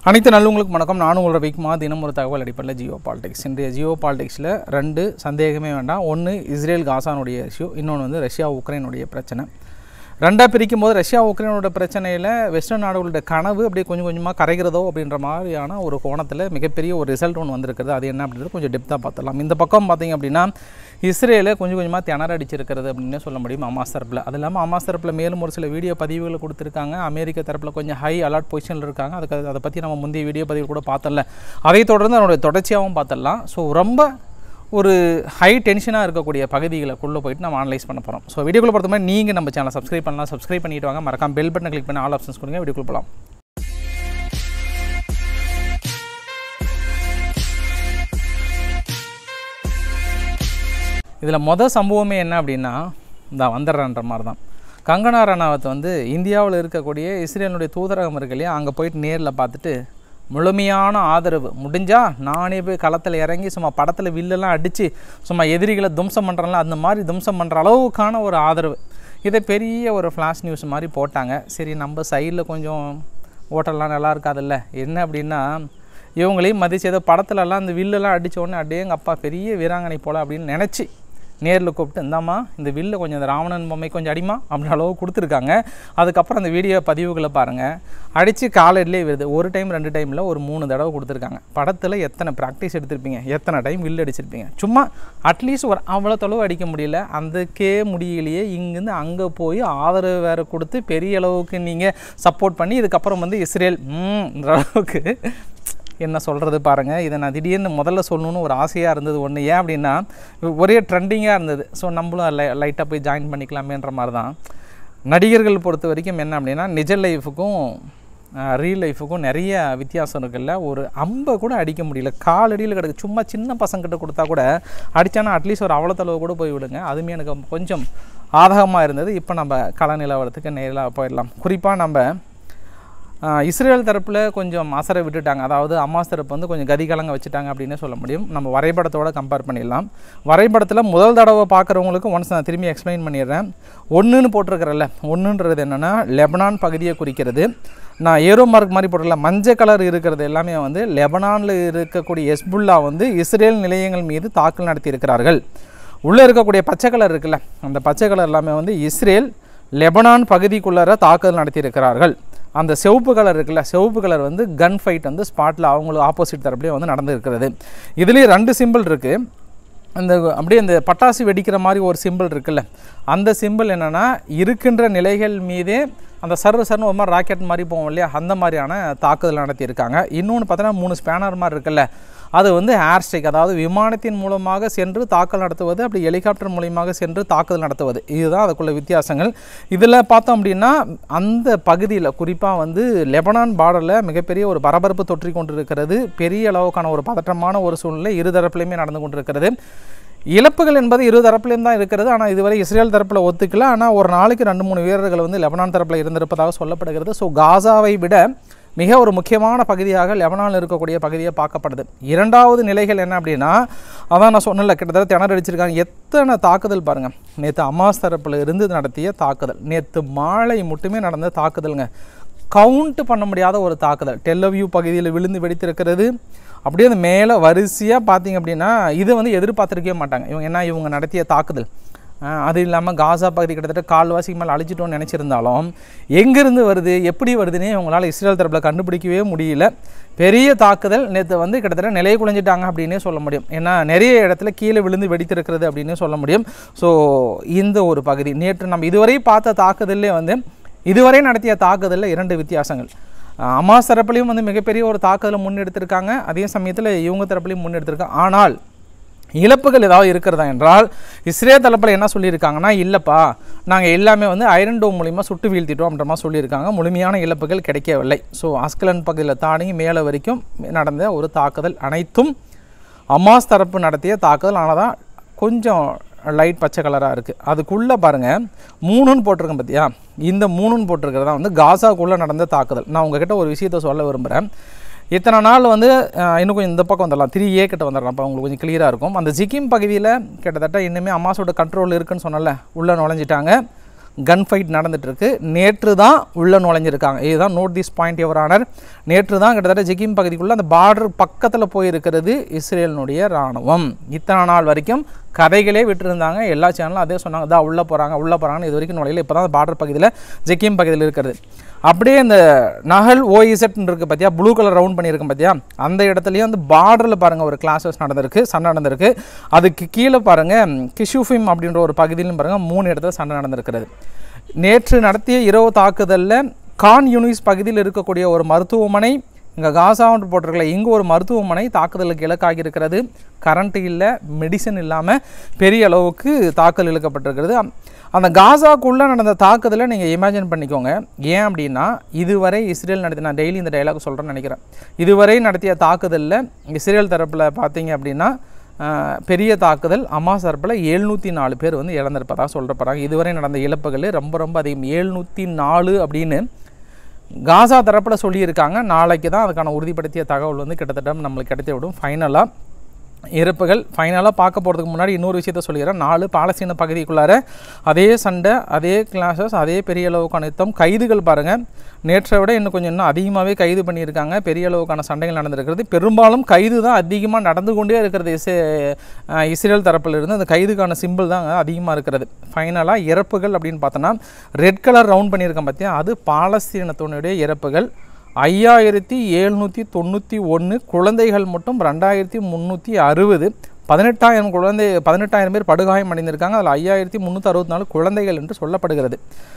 அனைத்து நல்லவங்களுக்கு வணக்கம் நானும் உங்களோட வீக்மா தினம் ஒரு தகவல் அடிப்படையில் ஜியோ பாலிடிக்ஸ் இன்றைய ஜியோ பாலிடிக்ஸில் ரெண்டு சந்தேகமே வேண்டாம் ஒன்று இஸ்ரேல் காசானுடைய இஷ்யூ இன்னொன்று வந்து ரஷ்யா உக்ரைனுடைய பிரச்சனை ரெண்டாக பிரிக்கும் போது ரஷ்யா உக்ரைனோட பிரச்சனையில் வெஸ்டர்ன் நாடுகளுடைய கனவு அப்படியே கொஞ்சம் கொஞ்சமாக கரைகிறதோ அப்படின்ற மாதிரியான ஒரு கோணத்தில் மிகப்பெரிய ஒரு ரிசல்ட் ஒன்று வந்திருக்கிறது அது என்ன அப்படின்றது கொஞ்சம் டெப்த்தாக பார்த்துடலாம் இந்த பக்கம் பார்த்தீங்க அப்படின்னா இஸ்ரேலை கொஞ்சம் கொஞ்சமாக திணற அடிச்சிருக்கிறது அப்படின்னே சொல்ல முடியும் அமாஸ் தரப்பில் அது இல்லாமல் அமாஸ் தரப்பில் மேலும் ஒரு சில வீடியோ பதிவுகளை கொடுத்துருக்காங்க அமெரிக்க தரப்பில் கொஞ்சம் ஹை அலர்ட் பொசிஷனில் இருக்காங்க அதுக்கு அதை பற்றி நம்ம முந்தைய வீடியோ பதிவு கூட பார்த்தல அதை தொடர்ந்து அதனுடைய தொடர்ச்சியாகவும் பார்த்துடலாம் ஸோ ரொம்ப ஒரு ஹை டென்ஷனாக இருக்கக்கூடிய பகுதிகளுக்குள்ளே போயிட்டு நம்ம அனலைஸ் பண்ண போகிறோம் ஸோ வீடியோக்குள்ள பொறுத்த மாதிரி நீங்கள் நம்ம சேனலை சப்ஸ்கிரைப் பண்ணலாம் சப்ஸ்கிரைப் பண்ணிட்டு வாங்க மறக்காம பெல் பட்டனை கிளிக் பண்ணி ஆல் ஆப்ஷன்ஸ் கொடுங்க வீடியோக்குள்ள போகலாம் இதில் மொதல் சம்பவமே என்ன அப்படின்னா இந்த வந்துடுறன்ற மாதிரி தான் கங்கனா ரணாவத் வந்து இந்தியாவில் இருக்கக்கூடிய இஸ்ரேலுடைய தூதரகம் இருக்கு இல்லையா அங்கே போயிட்டு நேரில் பார்த்துட்டு முழுமையான ஆதரவு முடிஞ்சால் நானே போய் களத்தில் இறங்கி சும்மா படத்தில் வில்லெல்லாம் அடித்து சும்மா எதிரிகளை தும்சம் பண்ணுறல அந்த மாதிரி தும்சம் பண்ணுற அளவுக்கான ஒரு ஆதரவு இதை பெரிய ஒரு ஃப்ளாஷ் நியூஸ் மாதிரி போட்டாங்க சரி நம்ம சைடில் கொஞ்சம் ஓட்டெல்லாம் நல்லா இருக்காதுல்ல என்ன அப்படின்னா இவங்களையும் மதிச்சு ஏதோ படத்துலலாம் அந்த வில்லெல்லாம் அடித்த உடனே அப்படியே எங்கள் அப்பா பெரிய வீராங்கனை போல அப்படின்னு நினச்சி நேரில் கூப்பிட்டு இந்தாம்மா இந்த வில்ல கொஞ்சம் இந்த ராவணன் பொம்மை கொஞ்சம் அடிமா அப்படின்ற அளவு கொடுத்துருக்காங்க அதுக்கப்புறம் அந்த வீடியோ பதிவுகளை பாருங்கள் அடித்து காலையிலே வருது ஒரு டைம் ரெண்டு டைமில் ஒரு மூணு தடவை கொடுத்துருக்காங்க படத்தில் எத்தனை ப்ராக்டிஸ் எடுத்திருப்பீங்க எத்தனை டைம் வில் அடிச்சிருப்பீங்க சும்மா அட்லீஸ்ட் ஒரு அவ்வளோ தொலைவு அடிக்க முடியல அதுக்கே முடியலையே இங்கேருந்து அங்கே போய் ஆதரவு வேறு கொடுத்து பெரிய அளவுக்கு நீங்கள் சப்போர்ட் பண்ணி இதுக்கப்புறம் வந்து இஸ்ரேல் ம்ன்ற அளவுக்கு என்ன சொல்கிறது பாருங்கள் இதை நான் திடீர்னு முதல்ல சொல்லணும்னு ஒரு ஆசையாக இருந்தது ஒன்று ஏன் அப்படின்னா ஒரே ட்ரெண்டிங்காக இருந்தது ஸோ நம்மளும் லை லைட்டாக போய் ஜாயின் பண்ணிக்கலாமேன்ற மாதிரி தான் நடிகர்கள் பொறுத்த வரைக்கும் என்ன அப்படின்னா நிஜ லைஃபுக்கும் ரீல் லைஃபுக்கும் நிறைய வித்தியாசம் இருக்குல்ல ஒரு அம்பை கூட அடிக்க முடியல காலடியில் கிடக்கு சும்மா சின்ன பசங்கிட்ட கொடுத்தா கூட அடித்தானா அட்லீஸ்ட் ஒரு அவ்வளோத்தளவு கூட போய் விடுங்க அதுவுமே எனக்கு கொஞ்சம் ஆதகமாக இருந்தது இப்போ நம்ம கள நிலவரத்துக்கு நேரில் போயிடலாம் குறிப்பாக நம்ம இஸ்ரேல் தரப்பில் கொஞ்சம் அசரை விட்டுட்டாங்க அதாவது அம்மாஸ் தரப்பு வந்து கொஞ்சம் கதிகலங்க வச்சுட்டாங்க அப்படின்னு சொல்ல முடியும் நம்ம வரைபடத்தோட கம்பேர் பண்ணிடலாம் வரைபடத்தில் முதல் தடவை பார்க்குறவங்களுக்கு ஒன்ஸ் நான் திரும்பி எக்ஸ்பிளைன் பண்ணிடுறேன் ஒன்றுன்னு போட்டிருக்கிறல்ல ஒன்றுன்றது என்னென்னா லெபனான் பகுதியை குறிக்கிறது நான் ஏரோ மார்க் மாதிரி போட்டிருக்கல மஞ்சள் கலர் இருக்கிறது எல்லாமே வந்து லெபனானில் இருக்கக்கூடிய எஸ்புல்லா வந்து இஸ்ரேல் நிலையங்கள் மீது தாக்கல் நடத்தி இருக்கிறார்கள் உள்ளே இருக்கக்கூடிய பச்சை கலர் இருக்குல்ல அந்த பச்சை கலர் எல்லாமே வந்து இஸ்ரேல் லெபனான் பகுதிக்குள்ளார தாக்குதல் நடத்தியிருக்கிறார்கள் அந்த சிவப்பு கலர் இருக்குல்ல சிவப்பு கலர் வந்து கன் ஃபைட் வந்து ஸ்பாட்டில் அவங்களுக்கு ஆப்போசிட் தரப்புலேயே வந்து நடந்துருக்கிறது இதுலேயும் ரெண்டு சிம்பிள் இருக்குது அந்த அப்படியே அந்த பட்டாசு வெடிக்கிற மாதிரி ஒரு சிம்பிள் இருக்குல்ல அந்த சிம்பிள் என்னென்னா இருக்கின்ற நிலைகள் மீதே அந்த சர்வ சர்னு ஒரு மாதிரி ராக்கெட் மாதிரி போவோம் இல்லையா அந்த மாதிரியான தாக்குதல் நடத்தியிருக்காங்க இன்னொன்று பார்த்தீங்கன்னா மூணு ஸ்பேனர் மாதிரி இருக்குல்ல அது வந்து ஏர் ஸ்ட்ரைக் அதாவது விமானத்தின் மூலமாக சென்று தாக்கல் நடத்துவது அப்படி ஹெலிகாப்டர் மூலியமாக சென்று தாக்குதல் நடத்துவது இதுதான் அதுக்குள்ள வித்தியாசங்கள் இதில் பார்த்தோம் அப்படின்னா அந்த பகுதியில் குறிப்பாக வந்து லெபனான் பார்டரில் மிகப்பெரிய ஒரு பரபரப்பு தொற்றி கொண்டிருக்கிறது பெரிய அளவுக்கான ஒரு பதற்றமான ஒரு சூழ்நிலை இரு தரப்புலையுமே நடந்து கொண்டிருக்கிறது இழப்புகள் என்பது இரு தரப்புலையும் தான் இருக்கிறது ஆனால் இதுவரை இஸ்ரேல் தரப்பில் ஒத்துக்கல ஆனால் ஒரு நாளைக்கு ரெண்டு மூணு வீரர்கள் வந்து லெபனான் தரப்பில் இருந்திருப்பதாக சொல்லப்படுகிறது ஸோ காசாவை விட மிக ஒரு முக்கியமான பகுதியாக லெபனானில் இருக்கக்கூடிய பகுதியை பார்க்கப்படுது இரண்டாவது நிலைகள் என்ன அப்படின்னா அதான் நான் சொன்னல கிட்டத்தட்ட திணற அடிச்சிருக்காங்க எத்தனை தாக்குதல் பாருங்கள் நேற்று அமாஸ் தரப்பில் இருந்து நடத்திய தாக்குதல் நேற்று மாலை மட்டுமே நடந்த தாக்குதலுங்க கவுண்ட் பண்ண முடியாத ஒரு தாக்குதல் டெல்லவியூ பகுதியில் விழுந்து வெடித்திருக்கிறது அப்படியே அந்த மேலே வரிசையாக பார்த்தீங்க அப்படின்னா இதை வந்து எதிர்பார்த்துருக்கவே மாட்டாங்க இவங்க என்ன இவங்க நடத்திய தாக்குதல் அது இல்லாமல் காசா பகுதி கிட்டத்தட்ட கால்வாசிக்கு மேலே அழிச்சிட்டோம்னு நினச்சிருந்தாலும் எங்கேருந்து வருது எப்படி வருதுன்னே இவங்களால் இஸ்ரேல் தரப்பில் கண்டுபிடிக்கவே முடியல பெரிய தாக்குதல் நேற்று வந்து கிட்டத்தட்ட நிலையை குலைஞ்சிட்டாங்க அப்படின்னே சொல்ல முடியும் ஏன்னா நிறைய இடத்துல கீழே விழுந்து வெடித்திருக்கிறது அப்படின்னு சொல்ல முடியும் ஸோ இந்த ஒரு பகுதி நேற்று நம்ம இதுவரை பார்த்த தாக்குதல்லே வந்து இதுவரை நடத்திய தாக்குதலில் இரண்டு வித்தியாசங்கள் அமாஸ் தரப்புலையும் வந்து மிகப்பெரிய ஒரு தாக்குதலை முன்னெடுத்திருக்காங்க அதே சமயத்தில் இவங்க தரப்புலையும் முன்னெடுத்திருக்காங்க ஆனால் இழப்புகள் ஏதாவது இருக்கிறதா என்றால் இஸ்ரேல் தரப்பில் என்ன சொல்லியிருக்காங்கன்னா இல்லைப்பா நாங்கள் எல்லாமே வந்து ஐரன் டோம் மூலிமா சுட்டு வீழ்த்திட்டோம் அப்படின்ற மாதிரி சொல்லியிருக்காங்க முழுமையான இழப்புகள் கிடைக்கவில்லை ஸோ அஸ்கலன் பகுதியில் தாண்டி மேலே வரைக்கும் நடந்த ஒரு தாக்குதல் அனைத்தும் அமாஸ் தரப்பு நடத்திய தாக்குதல் ஆனால் தான் கொஞ்சம் லைட் பச்சை கலராக இருக்குது அதுக்குள்ளே பாருங்கள் மூணுன்னு போட்டிருக்கேன் பார்த்தியா இந்த மூணுன்னு போட்டிருக்கிறதா வந்து காசாக்குள்ளே நடந்த தாக்குதல் நான் உங்ககிட்ட ஒரு விஷயத்த சொல்ல விரும்புகிறேன் இத்தனை நாள் வந்து இன்னும் கொஞ்சம் இந்த பக்கம் வந்துடலாம் த்ரீ ஏ கிட்ட வந்துடலாம் அப்போ உங்களுக்கு கொஞ்சம் கிளியராக இருக்கும் அந்த ஜிக்கிம் பகுதியில் கிட்டத்தட்ட இன்னுமே அம்மாஸோட கண்ட்ரோல் இருக்குன்னு சொன்னல உள்ளே நுழைஞ்சிட்டாங்க கன் ஃபைட் நடந்துட்டுருக்கு நேற்று தான் உள்ளே நுழைஞ்சிருக்காங்க இதுதான் நோட் திஸ் பாயிண்ட் எவர் ஆனர் நேற்று தான் கிட்டத்தட்ட ஜெகிம் பகுதிக்குள்ளே அந்த பார்டர் பக்கத்தில் போயிருக்கிறது இஸ்ரேலினுடைய இராணுவம் இத்தனை நாள் வரைக்கும் கதைகளே விட்டுருந்தாங்க எல்லா சேனலும் அதே சொன்னாங்க தான் உள்ளே போகிறாங்க உள்ளே போகிறாங்கன்னு இது வரைக்கும் நுழையில இப்போ தான் பார்டர் பகுதியில் ஜெக்கிம் பகுதியில் இருக்கிறது அப்படியே இந்த நகல் ஓஇசட்னு இருக்குது பார்த்தியா ப்ளூ கலர் ரவுண்ட் பண்ணியிருக்கேன் பார்த்தியா அந்த இடத்துலையும் வந்து பார்டரில் பாருங்கள் ஒரு கிளாஸஸ் நடந்திருக்கு சண்டை நடந்திருக்கு அதுக்கு கீழே பாருங்கள் கிஷுஃபிம் அப்படின்ற ஒரு பகுதியிலும் பாருங்கள் மூணு இடத்துல சண்டை நடந்திருக்கிறது நேற்று நடத்திய இரவு தாக்குதலில் கான் யூனிஸ் பகுதியில் இருக்கக்கூடிய ஒரு மருத்துவமனை இங்கே காசாவுன்னு போட்டிருக்கல இங்கே ஒரு மருத்துவமனை தாக்குதலுக்கு இலக்காகி இருக்கிறது கரண்ட் இல்லை மெடிசன் இல்லாமல் பெரிய அளவுக்கு தாக்கல் இழுக்கப்பட்டிருக்கிறது அம்- அந்த காசாக்குள்ளே நடந்த தாக்குதலை நீங்கள் இமேஜின் பண்ணிக்கோங்க ஏன் அப்படின்னா இதுவரை இஸ்ரேல் நடத்தி நான் டெய்லி இந்த டைலாக் சொல்கிறேன்னு நினைக்கிறேன் இதுவரை நடத்திய தாக்குதலில் இஸ்ரேல் தரப்பில் பார்த்தீங்க அப்படின்னா ஆஹ், பெரிய தாக்குதல் அமாஸ் தரப்பில் எழுநூற்றி நாலு பேர் வந்து இழந்திருப்பதாக சொல்கிறப்பறாங்க இதுவரை நடந்த இழப்புகள் ரொம்ப ரொம்ப அதிகம் எழுநூற்றி நாலு அப்படின்னு காசா தரப்பில் சொல்லியிருக்காங்க நாளைக்கு தான் அதுக்கான உறுதிப்படுத்திய தகவல் வந்து கிட்டத்தட்ட நம்மளுக்கு கிடைத்து விடும் ஃபைனலாக இறப்புகள் ஃபைனலாக பார்க்க போகிறதுக்கு முன்னாடி இன்னொரு விஷயத்த சொல்லிடுறேன் நாலு பாலஸ்தீன பகுதிக்குள்ளார அதே சண்டை அதே கிளாஸஸ் அதே பெரிய அளவுக்கான யுத்தம் கைதுகள் பாருங்கள் நேற்றை விட இன்னும் கொஞ்சம் இன்னும் அதிகமாகவே கைது பண்ணியிருக்காங்க பெரிய அளவுக்கான சண்டைகள் நடந்திருக்கிறது பெரும்பாலும் கைது தான் அதிகமாக நடந்து கொண்டே இருக்கிறது இஸ்ரே அஹ் இஸ்ரேல் தரப்பில் இருந்து அந்த கைதுக்கான சிம்பிள் தான் அதிகமாக இருக்கிறது ஃபைனலாக இறப்புகள் அப்படின்னு பார்த்தோன்னா ரெட் கலர் ரவுண்ட் பண்ணியிருக்கேன் பார்த்தியா அது பாலஸ்தீனத்தினுடைய இறப்புகள் ஐயாயிரத்தி எழுநூற்றி தொண்ணூற்றி ஒன்று குழந்தைகள் மட்டும் ரெண்டாயிரத்தி முந்நூற்றி அறுபது பதினெட்டாயிரம் குழந்தை பதினெட்டாயிரம் பேர் படுகாயம் அடைந்திருக்காங்க அதில் ஐயாயிரத்தி முந்நூற்றி அறுபத்தி நாலு குழந்தைகள் என்று சொல்லப்படுகிறது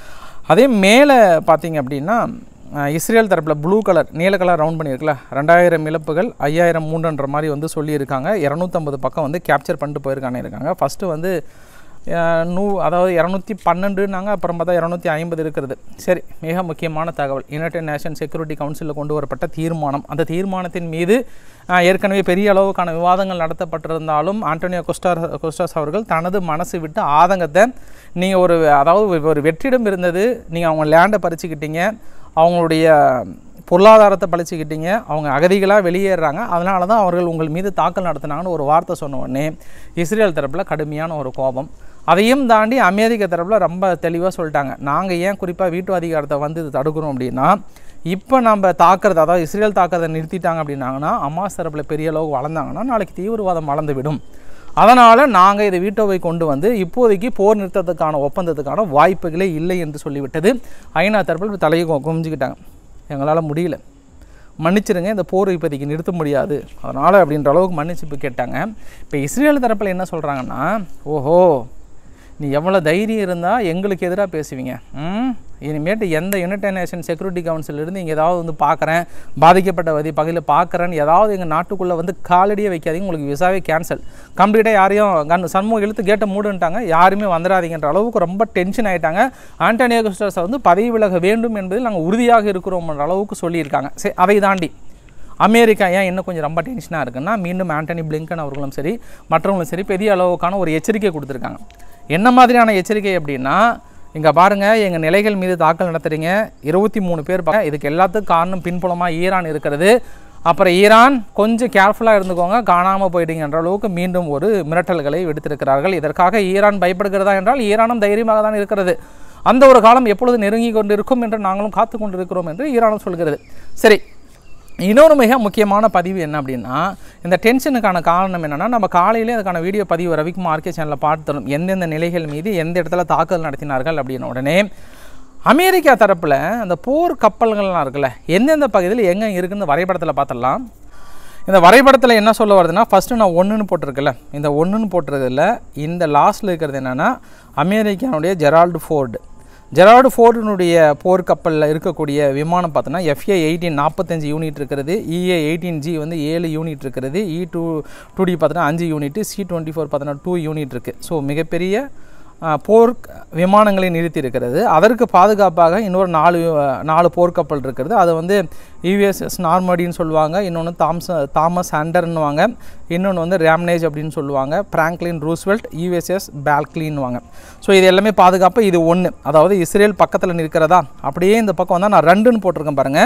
அதே மேலே பார்த்தீங்க அப்படின்னா அஹ், இஸ்ரேல் தரப்பில் ப்ளூ கலர் நீல கலர் ரவுண்ட் பண்ணியிருக்கல ரெண்டாயிரம் இழப்புகள் ஐயாயிரம் மூன்றுன்ற மாதிரி வந்து சொல்லியிருக்காங்க இரநூத்தம்பது பக்கம் வந்து கேப்சர் பண்ணிட்டு போயிருக்கானே இருக்காங்க ஃபஸ்ட்டு வந்து அஹ், நூ அதாவது இரநூத்தி பன்னெண்டுனாங்க அப்புறம் பார்த்தா இரநூத்தி ஐம்பது இருக்கிறது சரி மிக முக்கியமான தகவல் யுனைடெட் நேஷன் செக்யூரிட்டி கவுன்சிலில் கொண்டு வரப்பட்ட தீர்மானம் அந்த தீர்மானத்தின் மீது அஹ், ஏற்கனவே பெரிய அளவுக்கான விவாதங்கள் நடத்தப்பட்டிருந்தாலும் ஆண்டோனியோ கொஸ்டார் கொஸ்டாஸ் அவர்கள் தனது மனசு விட்டு ஆதங்கத்தை நீங்கள் ஒரு அதாவது ஒரு வெற்றிடம் இருந்தது நீங்கள் அவங்க லேண்டை பறிச்சுக்கிட்டீங்க அவங்களுடைய பொருளாதாரத்தை பழிச்சுக்கிட்டீங்க அவங்க அகதிகளாக வெளியேறாங்க அதனால தான் அவர்கள் உங்கள் மீது தாக்கல் நடத்தினாங்கன்னு ஒரு வார்த்தை சொன்ன உடனே இஸ்ரேல் தரப்பில் கடுமையான ஒரு கோபம் அதையும் தாண்டி அமெரிக்க தரப்பில் ரொம்ப தெளிவாக சொல்லிட்டாங்க நாங்கள் ஏன் குறிப்பாக வீட்டு அதிகாரத்தை வந்து இது தடுக்கிறோம் அப்படின்னா இப்போ நம்ம தாக்குறது அதாவது இஸ்ரேல் தாக்குறதை நிறுத்திட்டாங்க அப்படின்னாங்கன்னா அம்மாஸ் தரப்பில் பெரிய அளவுக்கு வளர்ந்தாங்கன்னா நாளைக்கு தீவிரவாதம் வளர்ந்து விடும் அதனால் நாங்கள் இதை வீட்டோவை கொண்டு வந்து இப்போதைக்கு போர் நிறுத்தத்துக்கான ஒப்பந்தத்துக்கான வாய்ப்புகளே இல்லை என்று சொல்லிவிட்டது ஐநா தரப்பில் தலையை கு- குமிஞ்சுக்கிட்டாங்க எங்களால் முடியல மன்னிச்சிருங்க இந்த போர் இப்போதைக்கு நிறுத்த முடியாது அதனால் அப்படின்ற அளவுக்கு மன்னிச்சிப்பு கேட்டாங்க இப்போ இஸ்ரேல் தரப்பில் என்ன சொல்கிறாங்கன்னா ஓஹோ நீ எவ்வளோ தைரியம் இருந்தால் எங்களுக்கு எதிராக பேசுவீங்க ம் இனிமேட்டு எந்த யுனைடெட் நேஷன் செக்யூரிட்டி கவுன்சிலிருந்து இங்கே ஏதாவது வந்து பார்க்குறேன் பாதிக்கப்பட்ட வதி பகுதியில் பார்க்குறேன்னு ஏதாவது எங்கள் நாட்டுக்குள்ளே வந்து காலடியே வைக்காதீங்க உங்களுக்கு விசாவே கேன்சல் கம்ப்ளீட்டாக யாரையும் கண் சண்முகம் இழுத்து கேட்டை மூடுன்ட்டாங்க யாருமே வந்துடாதீங்கன்ற அளவுக்கு ரொம்ப டென்ஷன் ஆயிட்டாங்க ஆண்டனியோ குஸ்டர்ஸை வந்து பதவி விலக வேண்டும் என்பதில் நாங்கள் உறுதியாக இருக்கிறோம்ன்ற அளவுக்கு சொல்லியிருக்காங்க சரி அதை தாண்டி அமெரிக்கா ஏன் இன்னும் கொஞ்சம் ரொம்ப டென்ஷனாக இருக்குன்னா மீண்டும் ஆண்டனி பிளிங்கன் அவர்களும் சரி மற்றவங்களும் சரி பெரிய அளவுக்கான ஒரு எச்சரிக்கை கொடுத்துருக்காங்க என்ன மாதிரியான எச்சரிக்கை அப்படின்னா இங்கே பாருங்கள் எங்கள் நிலைகள் மீது தாக்கல் நடத்துறீங்க இருபத்தி மூணு பேர் பா- இதுக்கு எல்லாத்துக்கும் காரணம் பின்புலமாக ஈரான் இருக்கிறது அப்புறம் ஈரான் கொஞ்சம் கேர்ஃபுல்லாக இருந்துக்கோங்க காணாமல் போயிட்டீங்கன்ற அளவுக்கு மீண்டும் ஒரு மிரட்டல்களை விடுத்திருக்கிறார்கள் இதற்காக ஈரான் பயப்படுகிறதா என்றால் ஈரானும் தைரியமாக தான் இருக்கிறது அந்த ஒரு காலம் எப்பொழுது நெருங்கி கொண்டு இருக்கும் என்று நாங்களும் காத்து கொண்டிருக்கிறோம் என்று ஈரானும் சொல்கிறது சரி இன்னொரு மிக முக்கியமான பதிவு என்ன அப்படின்னா இந்த டென்ஷனுக்கான காரணம் என்னென்னா நம்ம காலையிலே அதுக்கான வீடியோ பதிவு ரவிக்குமார் ஆர்கே சேனலில் பார்த்துறோம் எந்தெந்த நிலைகள் மீது எந்த இடத்துல தாக்குதல் நடத்தினார்கள் அப்படின்ன உடனே அமெரிக்கா தரப்பில் அந்த போர் கப்பல்கள்லாம் இருக்குல்ல எந்தெந்த பகுதியில் எங்கே இருக்குன்னு வரைபடத்தில் பார்த்துடலாம் இந்த வரைபடத்தில் என்ன சொல்ல வருதுன்னா ஃபஸ்ட்டு நான் ஒன்றுன்னு போட்டிருக்கல இந்த ஒன்றுன்னு போட்டிருக்கிறதுல இந்த லாஸ்ட்டில் இருக்கிறது என்னென்னா அமெரிக்காவுடைய ஜெரால்டு ஃபோர்டு ஜெரால்டு ஃபோர்டினுடைய போர்க்கப்பலில் இருக்கக்கூடிய விமானம் பார்த்தோன்னா எஃப்ஏ எயிட்டீன் நாற்பத்தஞ்சு யூனிட் இருக்கிறது இஏ எயிட்டீன் ஜி வந்து ஏழு யூனிட் இருக்கிறது இ டூ டூ டி பார்த்தோன்னா அஞ்சு யூனிட் சி டுவெண்ட்டி ஃபோர் பார்த்தோன்னா டூ யூனிட் இருக்குது ஸோ மிகப்பெரிய அஹ், போர் விமானங்களை நிறுத்தி இருக்கிறது அதற்கு பாதுகாப்பாக இன்னொரு நாலு அஹ், நாலு போர்க்கப்பல் இருக்கிறது அது வந்து யூஎஸ்எஸ் நார்மடின்னு சொல்லுவாங்க இன்னொன்று தாம்ஸ் தாமஸ் ஹண்டர்னுவாங்க இன்னொன்று வந்து ரேம்னேஜ் அப்படின்னு சொல்லுவாங்க பிராங்க்லின் ரூஸ்வெல்ட் யூஎஸ்எஸ் பேல்க்லின்வாங்க ஸோ இது எல்லாமே பாதுகாப்பு இது ஒன்று அதாவது இஸ்ரேல் பக்கத்தில் நிற்கிறதா அப்படியே இந்த பக்கம் வந்தால் நான் ரெண்டுன்னு போட்டிருக்கேன் பாருங்கள்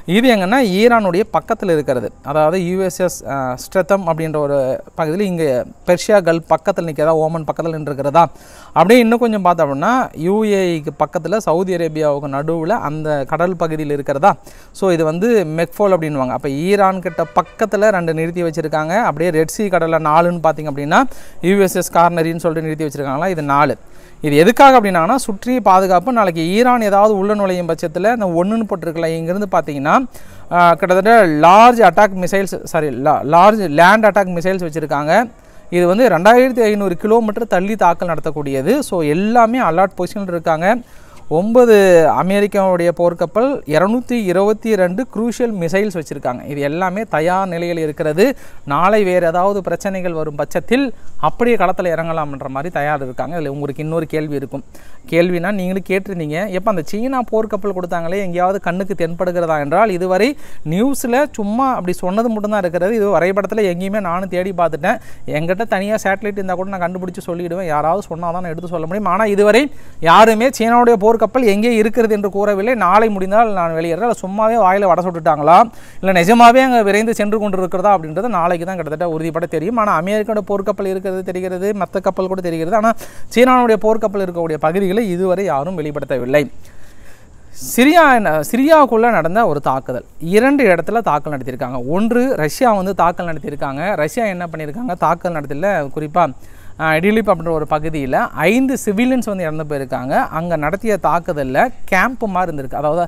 இது எங்கன்னா ஈரானுடைய பக்கத்தில் இருக்கிறது அதாவது யூஎஸ்எஸ் ஸ்ட்ரெத்தம் அப்படின்ற ஒரு பகுதியில் இங்கே பெர்ஷியா கல் பக்கத்தில் நிற்கிறதா ஓமன் பக்கத்தில் நின்றுருக்கிறதா அப்படியே இன்னும் கொஞ்சம் பார்த்தோம் அப்படின்னா யூஏஇக்கு பக்கத்தில் சவுதி அரேபியாவுக்கு நடுவில் அந்த கடல் பகுதியில் இருக்கிறதா ஸோ இது வந்து மெக்ஃபோல் அப்படின்வாங்க அப்போ ஈரான் கிட்ட பக்கத்தில் ரெண்டு நிறுத்தி வச்சுருக்காங்க அப்படியே ரெட் சி கடலில் நாலுன்னு பார்த்தீங்க அப்படின்னா யூஎஸ்எஸ் கார்னரின்னு சொல்லிட்டு நிறுத்தி வச்சுருக்காங்களா இது நாலு இது எதுக்காக அப்படின்னா சுற்றி பாதுகாப்பு நாளைக்கு ஈரான் ஏதாவது உள்ள நுழையும் பட்சத்தில் இந்த ஒன்றுன்னு போட்டிருக்கல இங்கேருந்து பார்த்தீங்கன்னா ஆஹ், கிட்டத்தட்ட large attack missiles sorry large land attack missiles வச்சுருக்காங்க இது வந்து ரெண்டாயிரத்தி ஐநூறு கிலோமீட்டர் தள்ளி தாக்கல் நடத்தக்கூடியது ஸோ எல்லாமே அலர்ட் பொசிஷனில் இருக்காங்க ஒன்பது அமெரிக்காவுடைய போர்க்கப்பல் இரநூத்தி இருபத்தி ரெண்டு குரூஷியல் மிசைல்ஸ் வச்சுருக்காங்க இது எல்லாமே தயார் நிலையில் இருக்கிறது நாளை வேறு ஏதாவது பிரச்சனைகள் வரும் பட்சத்தில் அப்படியே களத்தில் இறங்கலாம்ன்ற மாதிரி தயார் இருக்காங்க இதில் உங்களுக்கு இன்னொரு கேள்வி இருக்கும் கேள்வினா நீங்களும் கேட்டிருந்தீங்க எப்போ அந்த சீனா போர்க்கப்பல் கொடுத்தாங்களே எங்கேயாவது கண்ணுக்கு தென்படுகிறதா என்றால் இதுவரை நியூஸில் சும்மா அப்படி சொன்னது மட்டும்தான் இருக்கிறது இது வரைபடத்தில் எங்கேயுமே நானும் தேடி பார்த்துட்டேன் எங்கிட்ட தனியாக சேட்டலைட் இருந்தால் கூட நான் கண்டுபிடிச்சு சொல்லிவிடுவேன் யாராவது சொன்னால் தான் நான் எடுத்து சொல்ல முடியும் ஆனால் இதுவரை யாருமே சீனாவுடைய போர்க்கப்பல் எங்கே இருக்கிறது என்று கூறவில்லை நாளை முடிந்தால் நான் வெளியேறேன் இல்லை சும்மாவே வாயில் வட சுட்டுட்டாங்களா இல்லை நிஜமாவே அங்கே விரைந்து சென்று கொண்டு இருக்கிறதா அப்படின்றது நாளைக்கு தான் கிட்டத்தட்ட உறுதிப்பட தெரியும் ஆனால் அமெரிக்காவோட போர்க்கப்பல் இருக்கிறது தெரிகிறது மற்ற கப்பல் கூட தெரிகிறது ஆனால் சீனாவுடைய போர்க்கப்பல் இருக்கக்கூடிய பகுதிகளை இதுவரை யாரும் வெளிப்படுத்தவில்லை சிரியா சிரியாவுக்குள்ளே நடந்த ஒரு தாக்குதல் இரண்டு இடத்துல தாக்கல் நடத்தியிருக்காங்க ஒன்று ரஷ்யா வந்து தாக்கல் நடத்தியிருக்காங்க ரஷ்யா என்ன பண்ணியிருக்காங்க தாக்கல் நடத்தல குறிப்பாக இடிலிப் அப்படின்ற ஒரு பகுதியில் ஐந்து சிவிலியன்ஸ் வந்து இறந்து போயிருக்காங்க அங்கே நடத்திய தாக்குதலில் கேம்ப் மாதிரி இருந்திருக்கு அதாவது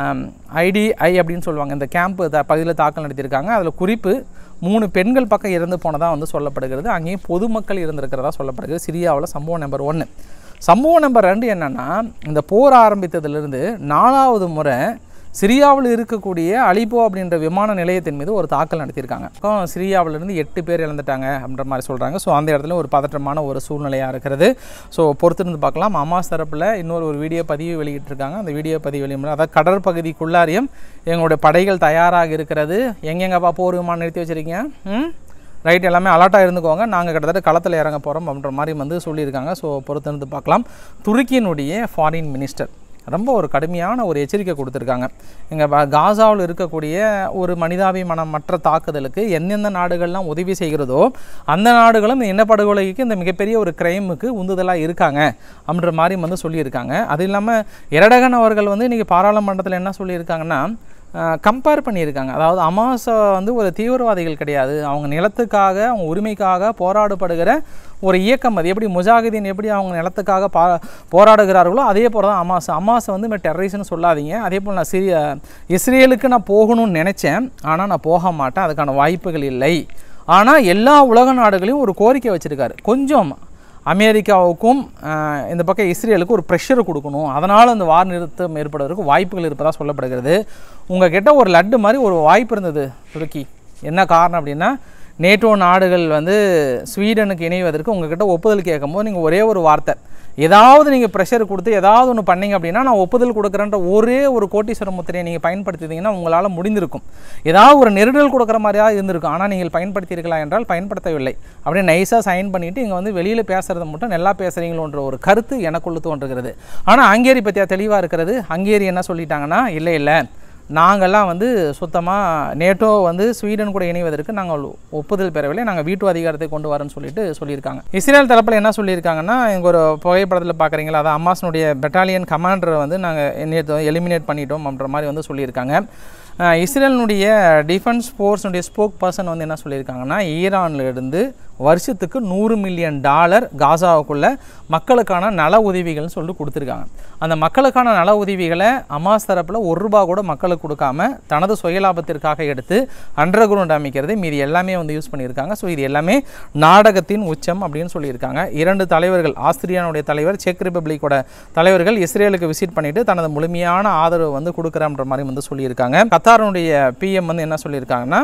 ஐடிஐ அப்படின்னு சொல்லுவாங்க இந்த கேம்ப் த பகுதியில் தாக்கல் நடத்தியிருக்காங்க அதில் குறிப்பு மூணு பெண்கள் பக்கம் இறந்து போனதாக வந்து சொல்லப்படுகிறது அங்கேயும் பொதுமக்கள் இருந்திருக்கிறதா சொல்லப்படுகிறது சிரியாவில் சம்பவம் நம்பர் ஒன்று சம்பவம் நம்பர் ரெண்டு என்னென்னா இந்த போர் ஆரம்பித்ததிலிருந்து நாலாவது முறை சிரியாவில் இருக்கக்கூடிய அலிப்போ அப்படின்ற விமான நிலையத்தின் மீது ஒரு தாக்கல் நடத்தியிருக்காங்க அப்போ சிரியாவிலிருந்து எட்டு பேர் இழந்துட்டாங்க அப்படின்ற மாதிரி சொல்கிறாங்க ஸோ அந்த இடத்துல ஒரு பதற்றமான ஒரு சூழ்நிலையாக இருக்கிறது ஸோ பொறுத்திருந்து பார்க்கலாம் அமாஸ் தரப்பில் இன்னொரு ஒரு வீடியோ பதிவு வெளியிட்டிருக்காங்க அந்த வீடியோ பதிவு வெளியிட அதாவது கடற்பகுதிக்குள்ளாரியும் எங்களுடைய படைகள் தயாராக இருக்கிறது எங்கெங்கப்பா போர் விமானம் நிறுத்தி வச்சிருக்கீங்க ம் ரைட் எல்லாமே அலர்ட்டாக இருந்துக்கோங்க நாங்கள் கிட்டத்தட்ட களத்தில் இறங்க போகிறோம் அப்படின்ற மாதிரி வந்து சொல்லியிருக்காங்க ஸோ பொறுத்திருந்து பார்க்கலாம் துருக்கியினுடைய ஃபாரின் மினிஸ்டர் ரொம்ப ஒரு கடுமையான ஒரு எச்சரிக்கை கொடுத்துருக்காங்க இங்கே காசாவில் இருக்கக்கூடிய ஒரு மனிதாபிமானம் மற்ற தாக்குதலுக்கு எந்தெந்த நாடுகள்லாம் உதவி செய்கிறதோ அந்த நாடுகளும் இந்த இனப்படுகொலைக்கு இந்த மிகப்பெரிய ஒரு கிரைமுக்கு உந்துதலாக இருக்காங்க அப்படின்ற மாதிரி வந்து சொல்லியிருக்காங்க அது இல்லாமல் இரடகன் அவர்கள் வந்து இன்றைக்கி பாராளுமன்றத்தில் என்ன சொல்லியிருக்காங்கன்னா கம்பேர் பண்ணியிருக்காங்க அதாவது அமாசா வந்து ஒரு தீவிரவாதிகள் கிடையாது அவங்க நிலத்துக்காக அவங்க உரிமைக்காக போராடப்படுகிற ஒரு இயக்கம் அது எப்படி முஜாகிதீன் எப்படி அவங்க நிலத்துக்காக பா போராடுகிறார்களோ அதே போல் தான் அமாஸ் அமாஸை வந்து இப்போ டெரரிஸ்ட்னு சொல்லாதீங்க அதே போல் நான் சிறிய இஸ்ரேலுக்கு நான் போகணும்னு நினச்சேன் ஆனால் நான் போக மாட்டேன் அதுக்கான வாய்ப்புகள் இல்லை ஆனால் எல்லா உலக நாடுகளையும் ஒரு கோரிக்கை வச்சுருக்காரு கொஞ்சம் அமெரிக்காவுக்கும் அஹ், இந்த பக்கம் இஸ்ரேலுக்கும் ஒரு ப்ரெஷர் கொடுக்கணும் அதனால் அந்த வார் நிறுத்தம் ஏற்படுவதற்கு வாய்ப்புகள் இருப்பதாக சொல்லப்படுகிறது உங்கள் கிட்ட ஒரு லட்டு மாதிரி ஒரு வாய்ப்பு இருந்தது துருக்கி என்ன காரணம் அப்படின்னா நேட்டோ நாடுகள் வந்து ஸ்வீடனுக்கு இணைவதற்கு உங்ககிட்ட ஒப்புதல் கேட்கும்போது நீங்கள் ஒரே ஒரு வார்த்தை ஏதாவது நீங்கள் ப்ரெஷர் கொடுத்து ஏதாவது ஒன்று பண்ணீங்க அப்படின்னா நான் ஒப்புதல் கொடுக்குறேன்ற ஒரே ஒரு கோட்டீஸ்வர முத்திரையை நீங்கள் பயன்படுத்திட்டீங்கன்னா உங்களால் முடிந்திருக்கும் ஏதாவது ஒரு நெருடல் கொடுக்குற மாதிரியாக இருந்திருக்கும் ஆனால் நீங்கள் பயன்படுத்தியிருக்கலாம் என்றால் பயன்படுத்தவில்லை அப்படியே நைஸாக சைன் பண்ணிவிட்டு இங்கே வந்து வெளியில் பேசுகிறத மட்டும் நல்லா பேசுகிறீங்களோன்ற ஒரு கருத்து எனக்குள்ள தோன்றுகிறது ஆனால் ஹங்கேரி பற்றியா தெளிவாக இருக்கிறது ஹங்கேரி என்ன சொல்லிட்டாங்கன்னா இல்லை இல்லை நாங்கள்லாம் வந்து சுத்தமாக நேட்டோ வந்து ஸ்வீடன் கூட இணைவதற்கு நாங்கள் ஒப்புதல் பெறவில்லை நாங்கள் வீட்டு அதிகாரத்தை கொண்டு வரேன்னு சொல்லிட்டு சொல்லியிருக்காங்க இஸ்ரேல் தரப்பில் என்ன சொல்லியிருக்காங்கன்னா இங்கே ஒரு புகைப்படத்தில் பார்க்குறீங்களா அது அம்மாஸினுடைய பெட்டாலியன் கமாண்டரை வந்து நாங்கள் நேற்று எலிமினேட் பண்ணிட்டோம் அப்படின்ற மாதிரி வந்து சொல்லியிருக்காங்க அஹ் இஸ்ரேலினுடைய டிஃபென்ஸ் ஃபோர்ஸுடைய ஸ்போக் பர்சன் வந்து என்ன சொல்லியிருக்காங்கன்னா ஈரான்ல இருந்து வருஷத்துக்கு நூறு மில்லியன் டாலர் காசாவுக்குள்ள மக்களுக்கான நல உதவிகள்னு சொல்லிட்டு கொடுத்துருக்காங்க அந்த மக்களுக்கான நல உதவிகளை அமாஸ் தரப்பில் ஒரு ரூபா கூட மக்களுக்கு கொடுக்காம தனது சுயலாபத்திற்காக எடுத்து அண்டர் கிரவுண்ட் அமைக்கிறது மீதி எல்லாமே வந்து யூஸ் பண்ணியிருக்காங்க ஸோ இது எல்லாமே நாடகத்தின் உச்சம் அப்படின்னு சொல்லியிருக்காங்க இரண்டு தலைவர்கள் ஆஸ்திரியானுடைய தலைவர் செக் ரிப்பப்ளிக்கோட தலைவர்கள் இஸ்ரேலுக்கு விசிட் பண்ணிட்டு தனது முழுமையான ஆதரவு வந்து கொடுக்குறன்ற மாதிரி வந்து சொல்லியிருக்காங்க கத்தாருடைய பிஎம் வந்து என்ன சொல்லியிருக்காங்கன்னா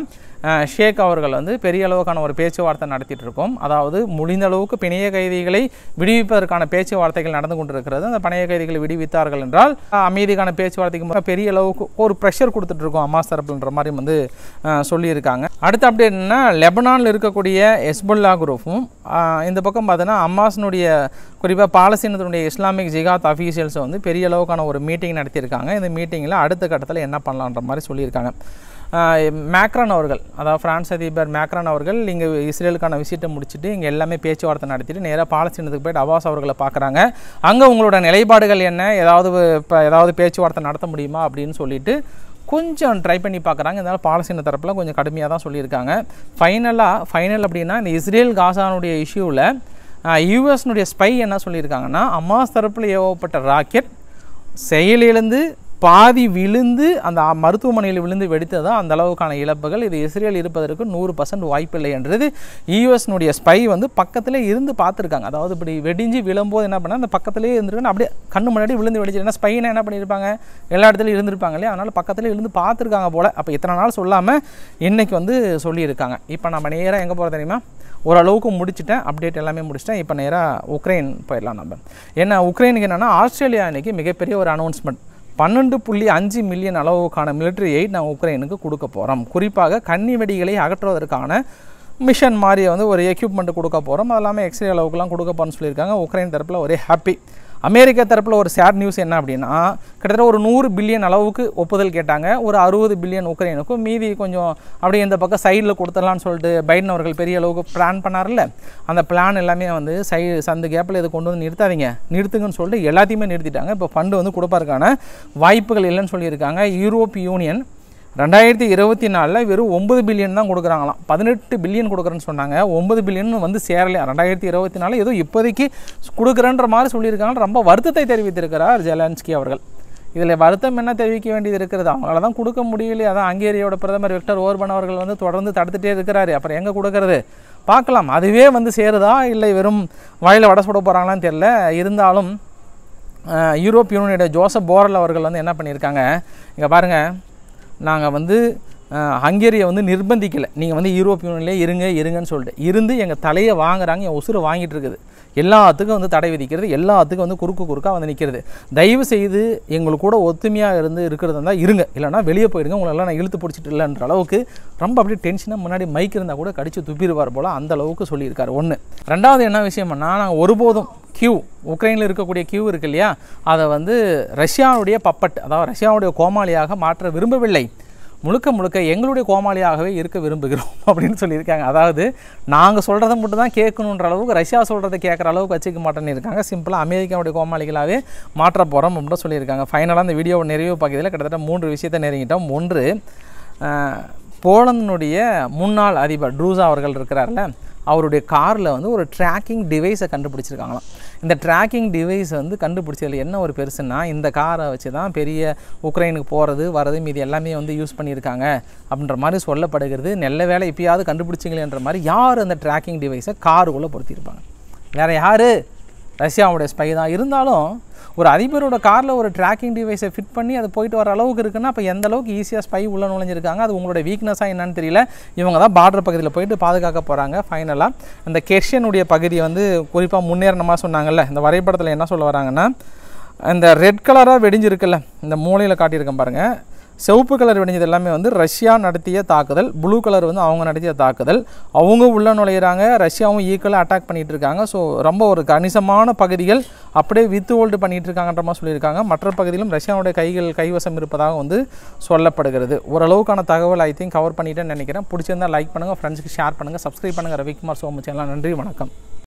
அஹ், ஷேக் அவர்கள் வந்து பெரிய அளவுக்கான ஒரு பேச்சுவார்த்தை நடத்திட்டு இருக்கோம் அதாவது முடிந்த அளவுக்கு பிணைய கைதிகளை விடுவிப்பதற்கான பேச்சுவார்த்தைகள் நடந்து கொண்டிருக்கிறது அந்த பிணைய கைதிகளை விடுவித்தார்கள் என்றால் அஹ், அமைதிக்கான பேச்சுவார்த்தைக்கு முன்னாடி பெரிய அளவுக்கு ஒரு ப்ரெஷர் கொடுத்துட்டு இருக்கோம் அம்மாஸ் தரப்புன்ற மாதிரி வந்து அஹ், சொல்லியிருக்காங்க அடுத்த அப்டேட் என்ன லெபனானில் இருக்கக்கூடிய எஸ்புல்லா குரூப்பும் அஹ், இந்த பக்கம் பார்த்தீங்கன்னா அம்மாஸினுடைய குறிப்பாக பாலஸ்தீனத்தினுடைய இஸ்லாமிக் ஜிகாத் அஃபீஷியல்ஸை வந்து பெரிய அளவுக்கான ஒரு மீட்டிங் நடத்தியிருக்காங்க இந்த மீட்டிங்கில் அடுத்த கட்டத்தில் என்ன பண்ணலான்ற மாதிரி சொல்லியிருக்காங்க ஆஹ் மேக்ரான் அவர்கள் அதாவது பிரான்ஸ் அதிபர் மேக்ரான் அவர்கள் இங்கே இஸ்ரேலுக்கான விசிட்டை முடிச்சுட்டு இங்கே எல்லாமே பேச்சுவார்த்தை நடத்திட்டு நேராக பாலஸ்தீனத்துக்கு போயிட்டு அவாஸ் அவர்களை பார்க்குறாங்க அங்கே உங்களோட நிலைப்பாடுகள் என்ன ஏதாவது இப்போ ஏதாவது பேச்சுவார்த்தை நடத்த முடியுமா அப்படின்னு சொல்லிட்டு கொஞ்சம் ட்ரை பண்ணி பார்க்குறாங்க இருந்தாலும் பாலஸ்தீன தரப்பில் கொஞ்சம் கடுமையாக தான் சொல்லியிருக்காங்க ஃபைனலாக ஃபைனல் அப்படின்னா இந்த இஸ்ரேல் காசானுடைய இஷ்யூவில் யூஎஸ்னுடைய ஸ்பை என்ன சொல்லியிருக்காங்கன்னா அம்மாஸ் தரப்பில் ஏவப்பட்ட ராக்கெட் செயலிழந்து பாதி விழுந்து அந்த மருத்துவமனையில் விழுந்து வெடித்தது தான் அந்த அளவுக்கான இழப்புகள் இது இஸ்ரேல் இருப்பதற்கு நூறு பர்சன்ட் வாய்ப்பில்லை என்றது யூஎஸ்னுடைய ஸ்பை வந்து பக்கத்திலே இருந்து பார்த்துருக்காங்க அதாவது இப்படி வெடிஞ்சு விழும்போது என்ன பண்ணால் அந்த பக்கத்திலே இருந்திருக்குன்னு அப்படியே கண்ணு முன்னாடி விழுந்து வெடிச்சு ஏன்னா ஸ்பைனை என்ன பண்ணியிருப்பாங்க எல்லா இடத்துலையும் இருந்திருப்பாங்க இல்லையா அதனால் பக்கத்திலே இருந்து பார்த்துருக்காங்க போல் அப்போ இத்தனை நாள் சொல்லாமல் இன்னைக்கு வந்து சொல்லியிருக்காங்க இப்போ நம்ம நேராக எங்கே போகிறது தெரியுமா ஓரளவுக்கு முடிச்சிட்டேன் அப்டேட் எல்லாமே முடிச்சிட்டேன் இப்போ நேராக உக்ரைன் போயிடலாம் நம்ம ஏன்னா உக்ரைனுக்கு என்னென்னா ஆஸ்திரேலியா அன்னைக்கு மிகப்பெரிய ஒரு அனௌன்ஸ்மெண்ட் பன்னெண்டு புள்ளி அஞ்சு மில்லியன் அளவுக்கான மிலிட்ரி எய்ட் நான் உக்ரைனுக்கு கொடுக்க போகிறோம் குறிப்பாக கன்னி வெடிகளை அகற்றுவதற்கான மிஷன் மாதிரி வந்து ஒரு எக்யூப்மெண்ட் கொடுக்க போகிறோம் அது இல்லாமல் எக்ஸ்ரே அளவுக்குலாம் கொடுக்க போகிறோம்னு சொல்லியிருக்காங்க உக்ரைன் தரப்பில் ஒரே ஹாப்பி அமெரிக்கா தரப்பில் ஒரு சேட் நியூஸ் என்ன அப்படின்னா கிட்டத்தட்ட ஒரு நூறு பில்லியன் அளவுக்கு ஒப்புதல் கேட்டாங்க ஒரு அறுபது பில்லியன் உக்ரைனுக்கும் மீதி கொஞ்சம் அப்படியே இந்த பக்கம் சைடில் கொடுத்துடலான்னு சொல்லிட்டு பைடன் அவர்கள் பெரிய அளவுக்கு பிளான் பண்ணார்ல அந்த பிளான் எல்லாமே வந்து சை சந்த கேப்பில் இதை கொண்டு வந்து நிறுத்தாதீங்க நிறுத்துங்கன்னு சொல்லிட்டு எல்லாத்தையுமே நிறுத்திட்டாங்க இப்போ ஃபண்டு வந்து கொடுப்பதற்கான வாய்ப்புகள் இல்லைன்னு சொல்லியிருக்காங்க யூரோப் யூனியன் ரெண்டாயிரத்தி இருபத்தி நாலில் வெறும் ஒன்பது பில்லியன் தான் கொடுக்குறாங்களாம் பதினெட்டு பில்லியன் கொடுக்குறேன்னு சொன்னாங்க ஒன்பது பில்லியன் வந்து சேரலையா ரெண்டாயிரத்தி இருபத்தி நாலு ஏதோ இப்போதைக்கு கொடுக்குறேன்ற மாதிரி சொல்லியிருக்காங்க ரொம்ப வருத்தத்தை தெரிவித்திருக்கிறார் ஜெலன்ஸ்கி அவர்கள் இதில் வருத்தம் என்ன தெரிவிக்க வேண்டியது இருக்கிறது அவங்களால தான் கொடுக்க முடியலையே அதான் ஹங்கேரியோட பிரதமர் விக்டர் ஓர்பன் அவர்கள் வந்து தொடர்ந்து தடுத்துட்டே இருக்கிறாரு அப்புறம் எங்கே கொடுக்கறது பார்க்கலாம் அதுவே வந்து சேருதா இல்லை வெறும் வாயில் வடை சுட போகிறாங்களான்னு தெரில இருந்தாலும் அஹ், யூரோப் யூனியனுடைய ஜோசப் போரல் அவர்கள் வந்து என்ன பண்ணியிருக்காங்க இங்கே பாருங்கள் நாங்கள் வந்து அஹ், ஹங்கேரியை வந்து நிர்பந்திக்கலை நீங்கள் வந்து யூரோப் யூனியன்லேயே இருங்க இருங்கன்னு சொல்லிட்டு இருந்து எங்கள் தலையை வாங்குறாங்க என் உசுரை வாங்கிட்டு இருக்குது எல்லாத்துக்கும் வந்து தடை விதிக்கிறது எல்லாத்துக்கும் வந்து குறுக்கு குறுக்காக வந்து நிற்கிறது தயவு செய்து எங்களுக்கு கூட ஒத்துமையாக இருந்து இருக்கிறது இருந்தால் இருங்க இல்லைன்னா வெளியே போயிடுங்க உங்களெல்லாம் நான் இழுத்து பிடிச்சிட்டு இல்லைன்ற அளவுக்கு ரொம்ப அப்படியே டென்ஷனாக முன்னாடி மைக் இருந்தால் கூட கடிச்சு துப்பிடுவார் போல் அந்த அளவுக்கு சொல்லியிருக்காரு ஒன்று ரெண்டாவது என்ன விஷயம்னா நாங்கள் ஒருபோதும் கியூ உக்ரைனில் இருக்கக்கூடிய கியூ இருக்கு இல்லையா அதை வந்து ரஷ்யாவுடைய பப்பட் அதாவது ரஷ்யாவுடைய கோமாளியாக மாற்ற விரும்பவில்லை முழுக்க முழுக்க எங்களுடைய கோமாளியாகவே இருக்க விரும்புகிறோம் அப்படின்னு சொல்லியிருக்காங்க அதாவது நாங்கள் சொல்கிறத மட்டும் தான் கேட்கணுன்ற அளவுக்கு ரஷ்யா சொல்கிறத கேட்குற அளவுக்கு வச்சுக்க மாட்டேன்னு இருக்காங்க சிம்பிளாக அமெரிக்காவுடைய கோமாளிகளாகவே மாற்ற போகிறோம் அப்படின்னு சொல்லியிருக்காங்க ஃபைனலாக இந்த வீடியோவை நிறைவு பகுதியில் கிட்டத்தட்ட மூன்று விஷயத்தை நெருங்கிட்டோம் ஒன்று அஹ், போலந்தினுடைய முன்னாள் அதிபர் ட்ரூசா அவர்கள் இருக்கிறார்ல அவருடைய காரில் வந்து ஒரு ட்ராக்கிங் டிவைஸை கண்டுபிடிச்சிருக்காங்களாம் இந்த ட்ராக்கிங் டிவைஸ் வந்து கண்டுபிடிச்சதுல என்ன ஒரு பெருசுன்னா இந்த காரை வச்சு தான் பெரிய உக்ரைனுக்கு போகிறது வர்றது மீதி எல்லாமே வந்து யூஸ் பண்ணியிருக்காங்க அப்படின்ற மாதிரி சொல்லப்படுகிறது நல்ல வேலை இப்பயாவது கண்டுபிடிச்சிங்களேன்ற மாதிரி யார் அந்த ட்ராக்கிங் டிவைஸை காருக்குள்ளே பொருத்தியிருப்பாங்க வேறு யார் ரஷ்யாவுடைய ஸ்பை தான் இருந்தாலும் ஒரு அதிபரோட காரில் ஒரு ட்ராக்கிங் டிவைஸை ஃபிட் பண்ணி அது போயிட்டு வர அளவுக்கு இருக்குன்னா அப்போ எந்த அளவுக்கு ஈஸியாக ஸ்பை உள்ள நுழைஞ்சிருக்காங்க அது உங்களோட வீக்னஸாக என்னன்னு தெரியல இவங்க தான் பார்டர் பகுதியில் போயிட்டு பாதுகாக்க போகிறாங்க ஃபைனலாக இந்த கெர்ஷனுடைய பகுதியை வந்து குறிப்பாக முன்னேறணுமா சொன்னாங்கல்ல இந்த வரைபடத்தில் என்ன சொல்ல வராங்கன்னா இந்த ரெட் கலராக வெடிஞ்சிருக்குல்ல இந்த மூலையில் காட்டியிருக்கேன் பாருங்கள் சிவப்பு கலர் வெடிஞ்சது எல்லாமே வந்து ரஷ்யா நடத்திய தாக்குதல் ப்ளூ கலர் வந்து அவங்க நடத்திய தாக்குதல் அவங்க உள்ள நுழையிறாங்க ரஷ்யாவும் ஈக்குவலாக அட்டாக் பண்ணிட்டு இருக்காங்க ஸோ ரொம்ப ஒரு கணிசமான பகுதிகள் அப்படியே வித்து ஹோல்டு பண்ணிட்டு இருக்காங்கன்ற மாதிரி சொல்லியிருக்காங்க மற்ற பகுதியிலும் ரஷ்யாவுடைய கைகள் கைவசம் இருப்பதாக வந்து சொல்லப்படுகிறது ஓரளவுக்கான தகவல் ஐ திங்க் கவர் பண்ணிட்டேன்னு நினைக்கிறேன் பிடிச்சிருந்தா லைக் பண்ணுங்கள் ஃப்ரெண்ட்ஸ்க்கு ஷேர் பண்ணுங்கள் சப்ஸ்கிரைப் பண்ணுங்கள் ரவிக்குமார் சோமு சேனல் நன்றி வணக்கம்